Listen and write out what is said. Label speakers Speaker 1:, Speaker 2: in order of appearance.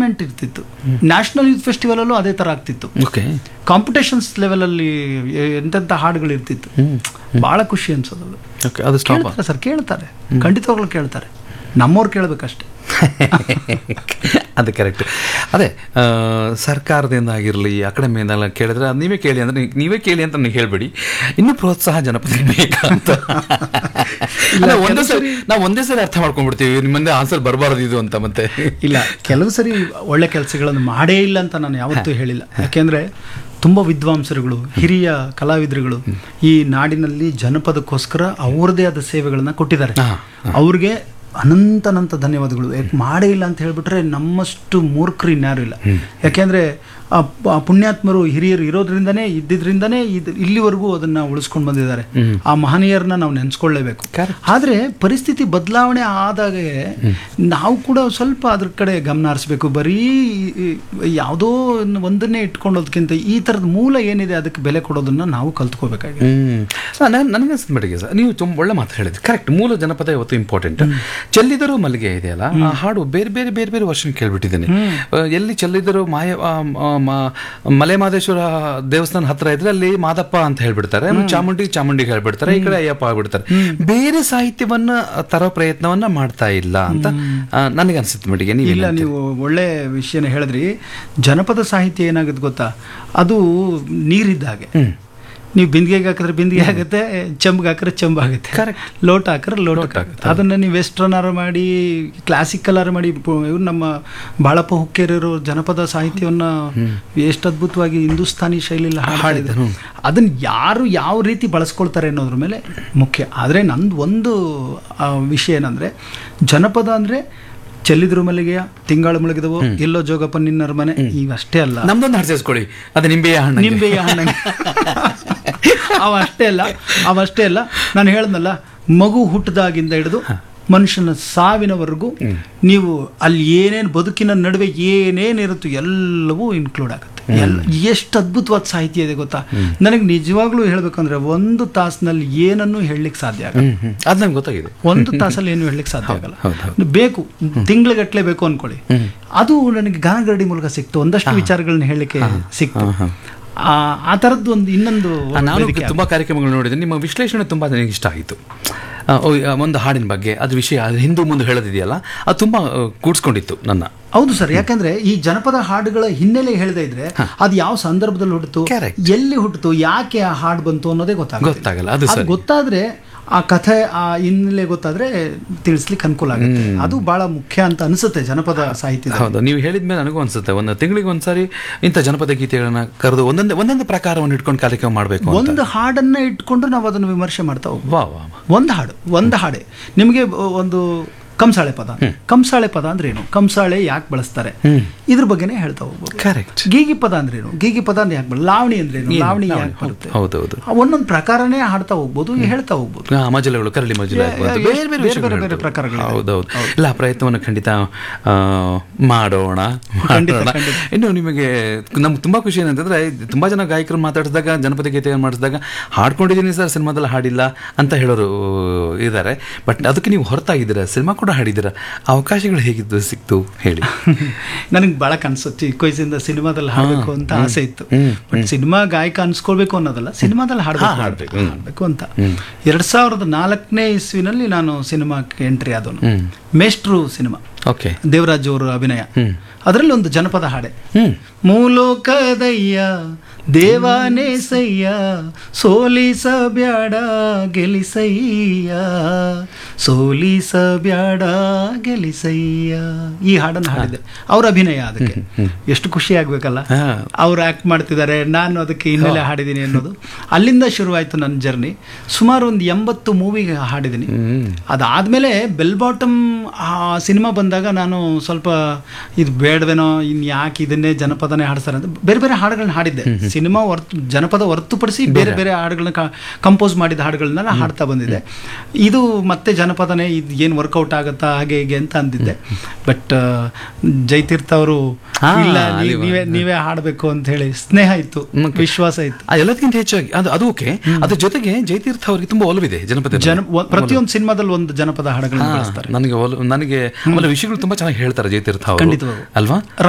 Speaker 1: Enjoyment ಇರ್ತಿತ್ತು national youth ಫೆಸ್ಟಿವಲಲ್ಲೂ ಅದೇ ಥರ ಆಗ್ತಿತ್ತು
Speaker 2: ಓಕೆ
Speaker 1: ಕಾಂಪಿಟೇಷನ್ಸ್ ಲೆವೆಲಲ್ಲಿ ಎಂತೆಂಥ ಹಾಡುಗಳು ಇರ್ತಿತ್ತು ಭಾಳ ಖುಷಿ ಅನ್ಸೋದು ಅದು.
Speaker 2: ಓಕೆ ಅದು ಸ್ಟಾಪ್
Speaker 1: ಕೇಳ್ತಾರೆ ಸರ್ ಕೇಳ್ತಾರೆ ಖಂಡಿತವಾಗ್ಲೂ ಕೇಳ್ತಾರೆ ನಮ್ಮವ್ರು ಕೇಳಬೇಕಷ್ಟೆ
Speaker 2: ಅದು ಕರೆಕ್ಟ್ ಅದೇ ಆ, ಸರ್ಕಾರದಿಂದ ಆಗಿರಲಿ ಅಕಾಡೆಮಿಯಿಂದ ಕೇಳಿದ್ರೆ ಅದು ನೀವೇ ಕೇಳಿ ಅಂದ್ರೆ ನೀ- ನೀವೇ ಕೇಳಿ ಅಂತ ನೀವು ಹೇಳ್ಬೇಡಿ ಇನ್ನೂ ಪ್ರೋತ್ಸಾಹ ಜನಪದ ಬೇಕಾ ಅಂತ ಅಲ್ಲ, ಒಂದೇ ಸರಿ ನಾವು ಒಂದೇ ಸರಿ ಅರ್ಥ ಮಾಡ್ಕೊಂಡ್ಬಿಡ್ತೀವಿ ನಿಮ್ಮಂದೆ ಆನ್ಸರ್ ಬರಬಾರ್ದು ಇದು ಅಂತ ಮತ್ತೆ
Speaker 1: ಇಲ್ಲ ಕೆಲವು ಸರಿ ಒಳ್ಳೆ ಕೆಲಸಗಳನ್ನು ಮಾಡೇ ಇಲ್ಲ ಅಂತ ನಾನು ಯಾವತ್ತೂ ಹೇಳಿಲ್ಲ ಯಾಕೆಂದ್ರೆ ತುಂಬ ವಿದ್ವಾಂಸರುಗಳು ಹಿರಿಯ ಕಲಾವಿದರುಗಳು ಈ ನಾಡಿನಲ್ಲಿ ಜನಪದಕ್ಕೋಸ್ಕರ ಅವ್ರದೇ ಆದ ಸೇವೆಗಳನ್ನ ಕೊಟ್ಟಿದ್ದಾರೆ
Speaker 2: ಹಾ,
Speaker 1: ಅವ್ರಿಗೆ ಅನಂತ ಅನಂತ ಧನ್ಯವಾದಗಳು ಯಾಕೆ ಮಾಡೇ ಇಲ್ಲ ಅಂತ ಹೇಳ್ಬಿಟ್ರೆ ನಮ್ಮಷ್ಟು ಮೂರ್ಖರು ಇನ್ಯಾರು ಇಲ್ಲ ಯಾಕೆಂದ್ರೆ ಆ ಪ- ಆ ಪುಣ್ಯಾತ್ಮರು ಹಿರಿಯರು ಇರೋದ್ರಿಂದನೇ ಇದ್ದಿದ್ರಿಂದನೇ ಇದು ಇಲ್ಲಿವರೆಗೂ ಅದನ್ನ ಉಳಿಸ್ಕೊಂಡು ಬಂದಿದ್ದಾರೆ ಆ ಮಹನೀಯರನ್ನ ನಾವು ನೆನೆಸ್ಕೊಳ್ಳೇಬೇಕು ಆದ್ರೆ ಪರಿಸ್ಥಿತಿ ಬದಲಾವಣೆ ಆದಾಗ ನಾವು ಕೂಡ ಸ್ವಲ್ಪ ಅದ್ರ ಕಡೆ ಗಮನ ಹರಿಸ್ಬೇಕು ಬರೀ ಈ- ಯಾವುದೋ ಒಂದನ್ನೇ ಇಟ್ಕೊಳ್ಳೋದಕ್ಕಿಂತ ಈ ಥರದ ಮೂಲ ಏನಿದೆ ಅದಕ್ಕೆ ಬೆಲೆ ಕೊಡೋದನ್ನ ನಾವು ಕಲ್ತ್ಕೋಬೇಕಾಗಿದೆ
Speaker 2: ಹ್ಮ್ ನಾನು ನನಗೆ ಅನ್ಸಿದ ಮಟ್ಟಿಗೆ ಸರ್ ನೀವು ತುಂಬ ಒಳ್ಳೆ ಮಾತು ಹೇಳಿದ್ರಿ ಕರೆಕ್ಟ್ ಮೂಲ ಜನಪದ ಇವತ್ತು ಇಂಪಾರ್ಟೆಂಟ್ ಚೆಲ್ಲಿದರು ಮಲ್ಲಿಗೆ ಇದೆಯಲ್ಲ ಆ ಹಾಡು ಬೇರೆ ಬೇರೆ ಬೇರೆ ಬೇರೆ ವರ್ಷನ್ ಕೇಳ್ಬಿಟ್ಟಿದ್ದೇನೆ ಆ, ಎಲ್ಲಿ ಚೆಲ್ಲಿದರು ಮಾಯ ಆ, ಆ, ಮ- ಮಲೆ ಮಾದೇಶ್ವರ ದೇವಸ್ಥಾನ ಹತ್ರ ಇದ್ರೆ ಅಲ್ಲಿ ಮಾದಪ್ಪ ಅಂತ ಹೇಳ್ಬಿಡ್ತಾರೆ ಆಮೇಲೆ ಚಾಮುಂಡಿ ಚಾಮುಂಡಿಗೆ ಹೇಳ್ಬಿಡ್ತಾರೆ ಈ ಕಡೆ ಅಯ್ಯಪ್ಪ ಆಗ್ಬಿಡ್ತಾರೆ ಬೇರೆ ಸಾಹಿತ್ಯವನ್ನ ತರೋ ಪ್ರಯತ್ನವನ್ನ ಮಾಡ್ತಾ ಇಲ್ಲ ಅಂತ ಆ, ನನಗೆ ಅನ್ಸುತ್ತೆ ಮಟ್ಟಿಗೆ ನೀವು
Speaker 1: ಇಲ್ಲ ನೀವು ಒಳ್ಳೆ ವಿಷಯನ ಹೇಳಿದ್ರಿ ಜನಪದ ಸಾಹಿತ್ಯ ಏನಾಗುತ್ತೆ ಗೊತ್ತಾ ಅದು ನೀರಿದ್ದ ಹಾಗೆ ನೀವು ಬಿಂದಿಗೆಗೆ ಹಾಕಿದ್ರೆ ಬಿಂದಿಗೆ ಆಗುತ್ತೆ ಚೆಂಬ್ಗೆ ಹಾಕಿದ್ರೆ ಚೆಂಬು ಆಗುತ್ತೆ
Speaker 2: Correct.
Speaker 1: ಲೋಟ ಹಾಕಿದ್ರೆ ಲೋಟ ಆಗುತ್ತೆ ಅದನ್ನ ನೀವು ವೆಸ್ಟರ್ನ್ ಆರ ಮಾಡಿ ಕ್ಲಾಸಿಕಲ್ ಆರ ಮಾಡಿ ಪು- ಇವ್ರು ನಮ್ಮ ಬಾಳಪ್ಪ ಹುಕ್ಕೇರಿಯರು ಜನಪದ ಸಾಹಿತ್ಯವನ್ನ ಎಷ್ಟು ಅದ್ಭುತವಾಗಿ ಹಿಂದೂಸ್ತಾನಿ ಶೈಲಿಯಲ್ಲಿ ಹಾಡಿದ್ದಾರೆ ಅದನ್ನ ಯಾರು ಯಾವ ರೀತಿ ಬಳಸ್ಕೊಳ್ತಾರೆ ಅನ್ನೋದ್ರ ಮೇಲೆ ಮುಖ್ಯ ಆದರೆ ನಂದು ಒಂದು ಆ, ವಿಷಯ ಏನಂದ್ರೆ ಜನಪದ ಅಂದ್ರೆ ಚೆಲ್ಲಿದ್ರು ಮಲ್ಲಿಗೆಯ ತಿಂಗಳು ಮುಳುಗಿದವು ಎಲ್ಲೋ ಜೋಗಪ್ಪ ನಿನ್ನರ ಮನೆ ಇವಷ್ಟೇ ಅಲ್ಲ
Speaker 2: ನಮ್ದೊಂದು ಹಾಡು ಸೇರಿಸ್ಕೊಳ್ಳಿ ಅದು ನಿಂಬೆಯ ಹಣ್ಣು
Speaker 1: ನಿಂಬೆಯ ಹಣ್ಣಂಗೆ ಅವ ಅಷ್ಟೇ ಅಲ್ಲ ಅವಷ್ಟೇ ಅಲ್ಲ ನಾನು ಹೇಳ್ದಲ್ಲ ಮಗು ಹುಟ್ಟದಾಗಿಂದ ಹಿಡಿದು ಮನುಷ್ಯನ ಸಾವಿನವರೆಗೂ ನೀವು ಅಲ್ಲಿ ಏನೇನು ಬದುಕಿನ ನಡುವೆ ಏನೇನಿರುತ್ತೋ ಎಲ್ಲವೂ ಇನ್ಕ್ಲೂಡ್ ಆಗುತ್ತೆ ಎಲ್ಲ ಎಷ್ಟು ಅದ್ಭುತವಾದ ಸಾಹಿತ್ಯ ಇದೆ ಗೊತ್ತಾ ನನಗೆ ನಿಜವಾಗ್ಲೂ ಹೇಳ್ಬೇಕಂದ್ರೆ ಒಂದು ತಾಸಿನಲ್ಲಿ ಏನನ್ನೂ ಹೇಳಲಿಕ್ಕೆ ಸಾಧ್ಯ ಆಗಲ್ಲ
Speaker 2: ಹ್ಮ್ ಹ್ಮ್ ಅದು ನಂಗೆ ಗೊತ್ತಾಗಿದೆ
Speaker 1: ಒಂದು ತಾಸಲ್ಲಿ ಏನು ಹೇಳಲಿಕ್ಕೆ ಸಾಧ್ಯ ಆಗಲ್ಲ
Speaker 2: ಹೌದು,
Speaker 1: ಬೇಕು ತಿಂಗಳಿಗಟ್ಟಲೆ ಬೇಕು ಅನ್ಕೊಳ್ಳಿ ಅದು ನನಗೆ ಗಾನಗರಡಿ ಮೂಲಕ ಸಿಕ್ತು ಒಂದಷ್ಟು ವಿಚಾರಗಳನ್ನ ಹೇಳಲಿಕ್ಕೆ ಸಿಕ್ತು ಆ ಆ ಥರದ್ದು ಒಂದು ಇನ್ನೊಂದು
Speaker 2: ಆ, ನಾನು ತುಂಬಾ ಕಾರ್ಯಕ್ರಮಗಳು ನೋಡಿದೆ ನಿಮ್ಮ ವಿಶ್ಲೇಷಣೆ ತುಂಬಾ ನನಗೆ ಇಷ್ಟ ಆಯಿತು ಆ, ಓ, ಆ, ಒಂದು ಹಾಡಿನ ಬಗ್ಗೆ ಅದು ವಿಷಯ ಅದು ಹಿಂದೂ ಮುಂದೆ ಹೇಳೋದಿದೆಯಲ್ಲ ಅದು ತುಂಬಾ ಆ, ಕೂಡ್ಸ್ಕೊಂಡಿತ್ತು ನನ್ನ
Speaker 1: ಹೌದು ಸರ್ ಯಾಕಂದ್ರೆ ಈ ಜನಪದ ಹಾಡುಗಳ ಹಿನ್ನೆಲೆ ಹೇಳದೇ ಇದ್ರೆ ಅದು ಯಾವ ಸಂದರ್ಭದಲ್ಲಿ ಹುಟ್ಟಿತು
Speaker 2: Correct.
Speaker 1: ಎಲ್ಲಿ ಹುಟ್ಟಿತು ಯಾಕೆ ಆ ಹಾಡು ಬಂತು ಅನ್ನೋದೇ ಗೊತ್ತಾಗುತ್ತೆ
Speaker 2: ಗೊತ್ತಾಗಲ್ಲ ಅದು
Speaker 1: ಅದು
Speaker 2: ಸರಿ
Speaker 1: ಗೊತ್ತಾದ್ರೆ ಆ ಕಥೆ ಆ ಹಿನ್ನೆಲೆ ಗೊತ್ತಾದ್ರೆ ತಿಳಿಸ್ಲಿಕ್ಕೆ ಅನುಕೂಲ ಆಗುತ್ತೆ ಅದು ಬಹಳ ಮುಖ್ಯ ಅಂತ ಅನಿಸುತ್ತೆ ಜನಪದ ಸಾಹಿತ್ಯದ
Speaker 2: ಹೌದು ನೀವು ಹೇಳಿದ್ಮೇಲೆ ನನಗೂ ಅನ್ಸುತ್ತೆ ಒಂದು ತಿಂಗಳಿಗೆ ಒಂದ್ಸಾರಿ ಇಂಥ ಜನಪದ ಗೀತೆಗಳನ್ನ ಕರೆದು ಒಂದೊಂದೇ ಒಂದೊಂದು ಪ್ರಕಾರವನ್ನು ಇಟ್ಕೊಂಡು ಕಾರ್ಯಕ್ರಮ ಮಾಡಬೇಕು ಅಂತ
Speaker 1: ಒಂದು ಹಾಡನ್ನ ಇಟ್ಕೊಂಡು ನಾವು ಅದನ್ನು ವಿಮರ್ಶೆ ಮಾಡ್ತಾ ಹೋಗ್ಬೋದು
Speaker 2: ವಾ ವಾ
Speaker 1: ಒಂದು ಹಾಡು ಒಂದು ಹಾಡೆ ನಿಮಗೆ ಒಂದು ಕಂಸಾಳೆ ಪದ ಕಂಸಾಳೆ ಪದ ಅಂದ್ರೆ ಏನು ಕಂಸಾಳೆ ಯಾಕೆ ಬಳಸ್ತಾರೆ ಇದ್ರ ಬಗ್ಗೆನೇ ಹೇಳ್ತಾ ಹೋಗ್ಬೋದು
Speaker 2: ಕರೆಕ್ಟ್
Speaker 1: ಗೀಗಿ ಪದ ಅಂದ್ರೆ ಏನು ಗೀಗಿ ಪದ ಅಂದ್ರೆ ಯಾಕೆ ಬಳ ಲಾವಣಿ ಅಂದ್ರೆ ಏನು ಲಾವಣಿ ಯಾಕೆ ಬರುತ್ತೆ
Speaker 2: ಹೌದೌದು
Speaker 1: ಆ ಒಂದೊಂದು ಪ್ರಕಾರನೇ ಹಾಡ್ತಾ ಹೋಗ್ಬೋದು ಹೇಳ್ತಾ ಹೋಗ್ಬೋದು
Speaker 2: ಆ, ಮಜಲಗಳು ಕರಳಿ ಮಜಲು ಆಗ್ಬೋದು.
Speaker 1: ಯಾ-
Speaker 2: ಬೇರೆ ಬೇರೆ
Speaker 1: ಬೇರೆ
Speaker 2: ವಿಷಯಗಳು
Speaker 1: ಬೇರೆ ಬೇರೆ
Speaker 2: ಇರ್ತವೆ.
Speaker 1: ಪ್ರಕಾರಗಳಿದೆ.
Speaker 2: ಹೌದೌದು ಇಲ್ಲ ಆ ಪ್ರಯತ್ನವನ್ನು ಖಂಡಿತ ಆ, ಮಾಡೋಣ
Speaker 1: ಖಂಡಿತ,
Speaker 2: ಮಾಡೋಣ.
Speaker 1: ಖಂಡಿತ.
Speaker 2: ಇನ್ನು ನಿಮಗೆ ನಮ್ಗೆ ತುಂಬಾ ಖುಷಿ ಏನಂತಂದ್ರೆ ತುಂಬಾ ಜನ ಗಾಯಕರು ಮಾತಾಡಿಸಿದಾಗ ಜನಪದ ಗೀತೆಯನ್ನು ಮಾಡಿಸಿದಾಗ ಹಾಡ್ಕೊಂಡಿದ್ದೀನಿ ಸರ್ ಸಿನಿಮಾದಲ್ಲಿ ಹಾಡಿಲ್ಲ ಅಂತ ಹೇಳೋರು ಇದ್ದಾರೆ ಬಟ್ ಅದಕ್ಕೆ ನೀವು ಹೊರತಾಗಿದ್ದೀರಾ ಸಿನಿಮಾ ಕೂಡ ಹಾಡಿದ್ದೀರಾ ಆ ಅವಕಾಶಗಳು ಹೇಗಿದ್ದು ಸಿಕ್ತು ಹೇಳಿ
Speaker 1: ನನಗೆ ಬಹಳ ಕನಸು ಚಿಕ್ಕ ವಯಸ್ಸಿಂದ ಸಿನಿಮಾದಲ್ಲಿ ಹಾಡಬೇಕು ಅಂತ ಆಸೆ ಇತ್ತು ಬಟ್ ಸಿನಿಮಾ ಗಾಯಕ ಅನ್ಸ್ಕೊಳ್ಬೇಕು ಅನ್ನೋದಲ್ಲ ಸಿನಿಮಾದಲ್ಲಿ ಹಾಡಬೇಕು
Speaker 2: ಹಾಡ್ಬೇಕು.
Speaker 1: ಹಾಡಬೇಕು ಅಂತ ಎರಡ್ ಸಾವಿರದ ನಾಲ್ಕನೇ ಇಸ್ವಿನಲ್ಲಿ ನಾನು ಸಿನಿಮಾಕ್ಕೆ ಎಂಟ್ರಿ ಆದವನು ಮೇಷ್ಟ್ರು ಸಿನಿಮಾ
Speaker 2: ಓಕೆ
Speaker 1: ದೇವರಾಜ್ ಅವರು ಅಭಿನಯ ಅದರಲ್ಲಿ ಒಂದು ಜನಪದ ಹಾಡೆ
Speaker 2: ಹ್ಮ್
Speaker 1: ಮೂಲೋಕದಯ್ಯ ದೇವಾನೇ ಸಯ್ಯ ಸೋಲಿಸ ಬ್ಯಾಡ ಗೆಲಿಸಯ್ಯ ಸೋಲಿಸ ಬ್ಯಾಡ ಗೆಲಿಸಯ್ಯ ಈ ಹಾಡನ್ನು ಹಾಡಿದೆ ಅವ್ರ ಅಭಿನಯ ಅದಕ್ಕೆ ಎಷ್ಟು ಖುಷಿ ಆಗ್ಬೇಕಲ್ಲ
Speaker 2: ಹಾ.
Speaker 1: ಅವ್ರು ಆಕ್ಟ್ ಮಾಡ್ತಿದ್ದಾರೆ ನಾನು ಅದಕ್ಕೆ ಹಿನ್ನೆಲೆ ಹಾಡಿದ್ದೀನಿ ಅನ್ನೋದು ಅಲ್ಲಿಂದ ಶುರುವಾಯಿತು ನನ್ನ ಜರ್ನಿ ಸುಮಾರು ಒಂದು ಎಂಬತ್ತು ಮೂವಿಗೆ ಹಾಡಿದ್ದೀನಿ ಅದಾದ್ಮೇಲೆ ಬೆಲ್ ಬಾಟಮ್ ಆ ಸಿನಿಮಾ ಬಂದಾಗ ನಾನು ಸ್ವಲ್ಪ ಇದು ಬೇಡವೇನೋ ಇನ್ ಯಾಕೆ ಇದನ್ನೇ ಜನಪದನೇ ಹಾಡ್ತಾರೆ ಅಂತ ಬೇರೆ ಬೇರೆ ಹಾಡುಗಳನ್ನ ಹಾಡಿದ್ದೆ ಸಿನಿಮಾ ಹೊರ್ತು ಜನಪದ ಹೊರತುಪಡಿಸಿ ಬೇರೆ ಬೇರೆ ಹಾಡುಗಳನ್ನ ಕಂಪೋಸ್ ಮಾಡಿದ ಹಾಡುಗಳನ್ನ ನಾನು ಹಾಡ್ತಾ ಬಂದಿದ್ದೆ ಇದು ಮತ್ತೆ ಜನಪದನೇ ಇದು ಏನು ವರ್ಕೌಟ್ ಆಗುತ್ತಾ ಹಾಗೆ ಹೀಗೆ ಅಂತ ಅಂದಿದ್ದೆ ಬಟ್ ಜೈತೀರ್ಥ ಅವರು
Speaker 2: ಹಾ,
Speaker 1: ಇಲ್ಲ
Speaker 2: ಅಲ್ಲಿ
Speaker 1: ನೀವ್- ನೀವೇ ನೀವೇ ಹಾಡಬೇಕು ಅಂತ ಹೇಳಿ ಸ್ನೇಹ ಇತ್ತು ವಿಶ್ವಾಸ ಇತ್ತು
Speaker 2: ಆ, ಎಲ್ಲದಕ್ಕಿಂತ ಹೆಚ್ಚಾಗಿ ಅದು ಅದು ಓಕೆ ಅದ್ರ ಜೊತೆಗೆ ಜಯತೀರ್ಥ ಅವರಿಗೆ ತುಂಬಾ ಒಲವಿದೆ ಜನಪದ ಮೇಲೆ.
Speaker 1: ಜನ ಒ- ಪ್ರತಿಯೊಂದು ಸಿನಿಮಾದಲ್ಲಿ ಒಂದು ಜನಪದ ಹಾಡುಗಳನ್ನ
Speaker 2: ಹಾ,
Speaker 1: ಬಳಸ್ತಾರೆ
Speaker 2: ನನಗೆ ಒಲ- ನನಗೆ ಆಮೇಲೆ ವಿಷಯಗಳು ತುಂಬಾ ಚೆನ್ನಾಗಿ ಹೇಳ್ತಾರೆ ಜಯತೀರ್ಥ ಅವರು
Speaker 1: ಖಂಡಿತವಾಗ್ಲೂ.
Speaker 2: ಅಲ್ವಾ